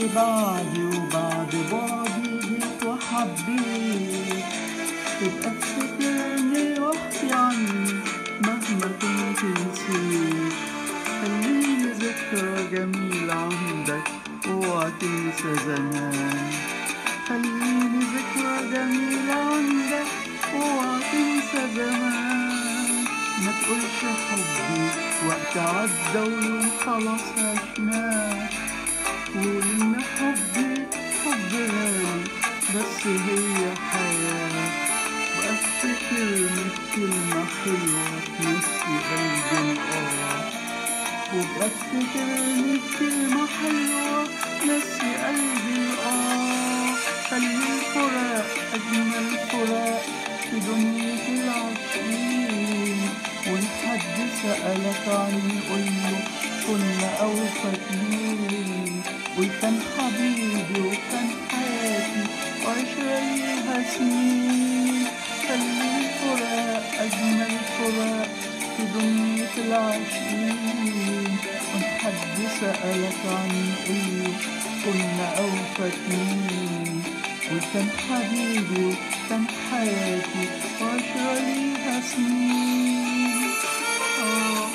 بعدي وبعد بعدي جيت وحبيت تبقى تفتكرني واحكي عني مهما كنت نسيت خليني ذكرى جميلة عندك اوعى تنسى زمان خليني ذكرى جميلة عندك اوعى تنسى زمان ما تقولش حبي وقت عدى ويوم خلاص عشناه قول ان حبي حب غالي بس هي حياة وافتكرني بكلمة حلوة تنسي قلبي الآه وبفتكرني بكلمة حلوة تنسي قلبي الآه خلي الفراق أجمل فراق في دنيا العاشقين وإن حد سألك عني قوله كنا أوفى اتنين وكان حبيبي وكان حياتي وعشرة ليها سنين خلي الفراق أجمل فراق في دنيا العاشقين وإن حد سألك عني قوله كنا أوفى اتنين وكان حبيبي وكان حياتي وعشرة ليها سنين آه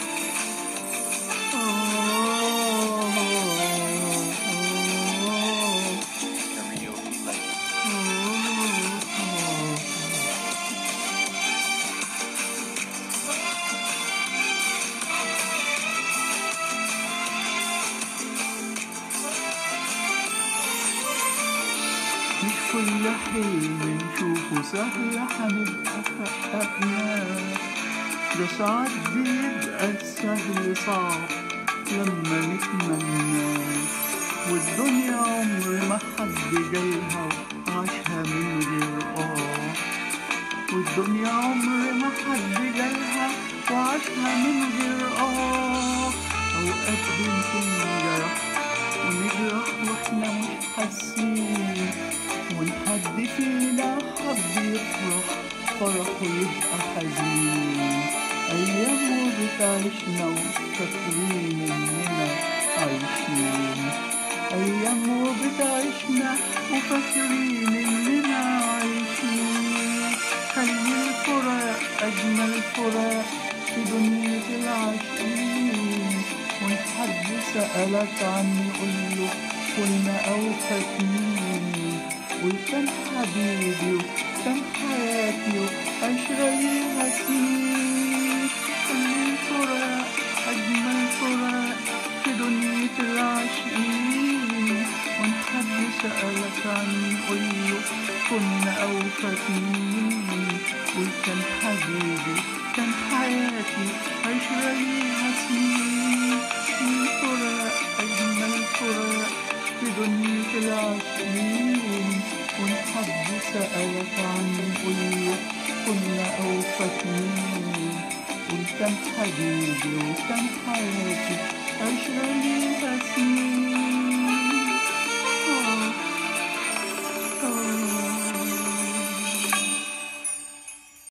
مش كل حلم نشوفه سهل هنبقى حققناه ده ساعات بيبقى السهل صعب لما نتمناه والدنيا عمر ما حد جايها وعاشها من غير اه والدنيا عمر ما حد جالها وعاشها من غير اه اوقات بنجرح ونجرح واحنا مش حاسين وان حد فينا حب يفرح فرحه يبقى حزين ايام بتعيشنا وفاكرين اننا عايشين ايام بتعيشنا وفاكرين اننا عايشين خلي الفراق اجمل فراق في دنيا العاشقين وان حد سألك عني قوله كنا أوفى اتنين وكان حبيبي وكان حياتي وعشرة ليها سنين خلي الفراق أجمل فراق في دنيا العاشقين وان حد سألك عني قوله كنا أوفى اتنين وكان حبيبي كان حياتي عشرة ليها سنين الفراق أجمل فراق في دنيا العاشقين وإن حد سألك عني قوله كنا أوفى اتنين وكان حبيبي وكان حياتي عشرة ليها سنين